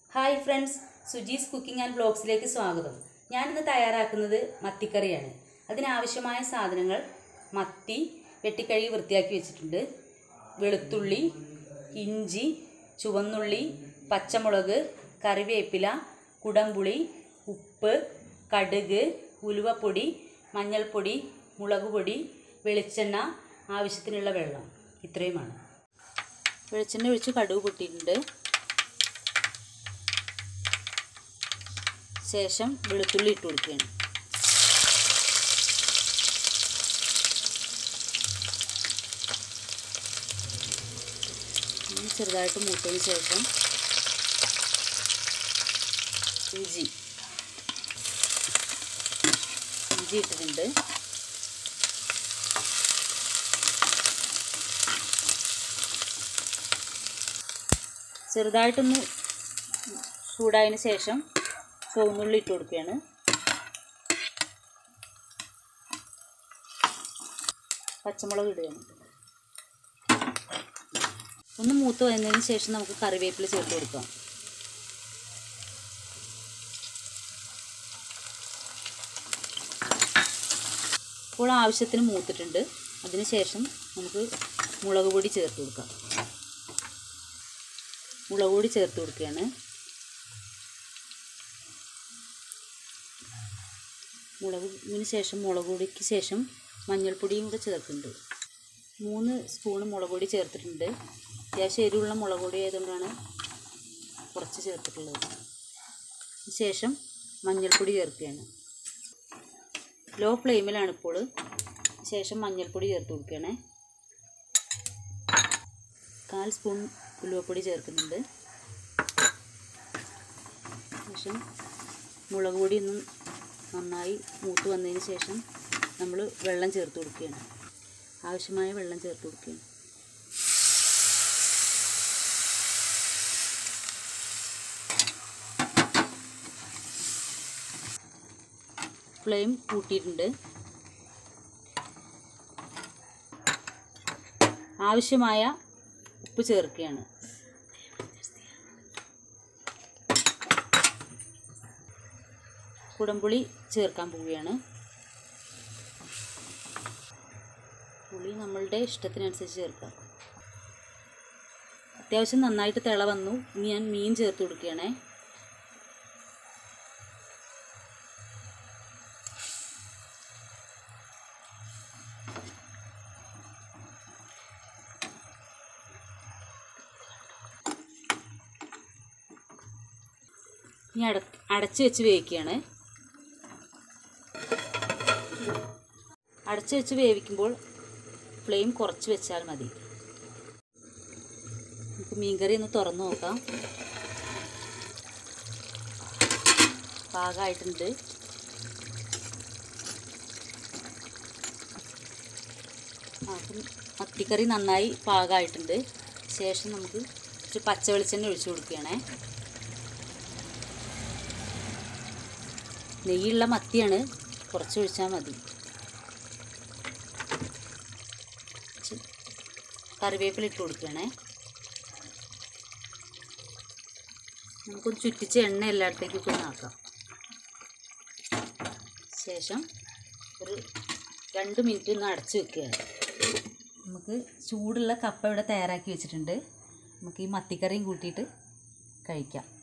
hi friends Sujee's cooking and ബ്ലോഗ്സിലേക്ക് സ്വാഗതം ഞാനിന്ന് തയ്യാറാക്കുന്നത് മത്തിക്കറിയാണ് അതിനാവശ്യമായ സാധനങ്ങൾ മത്തി വെട്ടിക്കഴുകി വൃത്തിയാക്കി വെച്ചിട്ടുണ്ട് വെളുത്തുള്ളി ഇഞ്ചി ചുവന്നുള്ളി പച്ചമുളക് കറിവേപ്പില കുടംപുളി ഉപ്പ് കടുക് ഉലുവപ്പൊടി മഞ്ഞൾപ്പൊടി മുളക് പൊടി വെളിച്ചെണ്ണ ആവശ്യത്തിനുള്ള വെള്ളം ഇത്രയുമാണ് വെളിച്ചെണ്ണ ഒഴിച്ച് കടുക് പൊട്ടിയിട്ടുണ്ട് ശേഷം വെളുത്തുള്ളി ഇട്ട് കൊടുക്കുകയാണ് ഇനി ചെറുതായിട്ട് മൂത്തതിന് ശേഷം ഇഞ്ചി ഇഞ്ചി ഇട്ടിട്ടുണ്ട് ചെറുതായിട്ടൊന്ന് ചൂടായതിന് ശേഷം ചുവന്നുള്ളി ഇട്ട് കൊടുക്കുകയാണ് പച്ചമുളക് ഇടുകയാണ് ഒന്ന് മൂത്ത് വന്നതിന് ശേഷം നമുക്ക് കറിവേപ്പില ചേർത്ത് കൊടുക്കാം ഇപ്പോൾ ആവശ്യത്തിന് മൂത്തിട്ടുണ്ട് അതിന് ശേഷം നമുക്ക് മുളക് പൊടി ചേർത്ത് കൊടുക്കാം മുളക് പൊടി ചേർത്ത് കൊടുക്കുകയാണ് മുളകിന് ശേഷം മുളക് പൊടിക്ക് ശേഷം മഞ്ഞൾപ്പൊടിയും കൂടെ ചേർക്കുന്നുണ്ട് മൂന്ന് സ്പൂൺ മുളക് പൊടി ചേർത്തിട്ടുണ്ട് അത്യാവശ്യം എരിവുള്ള മുളക് പൊടി ആയതുകൊണ്ടാണ് കുറച്ച് ചേർത്തിട്ടുള്ളത് ശേഷം മഞ്ഞൾപ്പൊടി ചേർക്കുകയാണ് ലോ ഫ്ലെയിമിലാണ് ഇപ്പോൾ ശേഷം മഞ്ഞൾപ്പൊടി ചേർത്ത് കൊടുക്കുകയാണേ കാൽ സ്പൂൺ ഉലുവപ്പൊടി ചേർക്കുന്നുണ്ട് ശേഷം മുളക് പൊടി ഒന്ന് നന്നായി മൂത്ത് വന്നതിന് ശേഷം നമ്മൾ വെള്ളം ചേർത്ത് കൊടുക്കുകയാണ് ആവശ്യമായ വെള്ളം ചേർത്ത് കൊടുക്കുകയാണ് ഫ്ലെയിം കൂട്ടിയിട്ടുണ്ട് ആവശ്യമായ ഉപ്പ് ചേർക്കുകയാണ് കുടംപുളി ചേർക്കാൻ പോവുകയാണ് പുളി നമ്മളുടെ ഇഷ്ടത്തിനനുസരിച്ച് ചേർക്കാം അത്യാവശ്യം നന്നായിട്ട് തിള വന്നു ഇനി ഞാൻ മീൻ ചേർത്ത് കൊടുക്കുകയാണേ ഇനി അട അടച്ച് വെച്ച് വേവിക്കുകയാണ് അടച്ച് വെച്ച് വേവിക്കുമ്പോൾ ഫ്ലെയിം കുറച്ച് വെച്ചാൽ മതി നമുക്ക് മീൻകറി ഒന്ന് തുറന്ന് നോക്കാം പാകമായിട്ടുണ്ട് ആ, അപ്പം മത്തിക്കറി നന്നായി പാകമായിട്ടുണ്ട് ശേഷം നമുക്ക് ഇച്ചിരി പച്ച വെളിച്ചെണ്ണ ഒഴിച്ചു കൊടുക്കുകയാണേ നെയ്യുള്ള മത്തിയാണ് കുറച്ച് ഒഴിച്ചാൽ മതി കുറച്ച് കറിവേപ്പില ഇട്ട് കൊടുക്കുകയാണേ നമുക്കൊന്ന് ചുറ്റിച്ച് എണ്ണ എല്ലായിടത്തേക്കും ഒന്ന് ആക്കാം ശേഷം ഒരു രണ്ട് മിനിറ്റ് ഒന്ന് അടച്ച് വെക്കുകയാണ് നമുക്ക് ചൂടുള്ള കപ്പ ഇവിടെ തയ്യാറാക്കി വെച്ചിട്ടുണ്ട് നമുക്ക് ഈ മത്തിക്കറിയും കൂട്ടിയിട്ട് കഴിക്കാം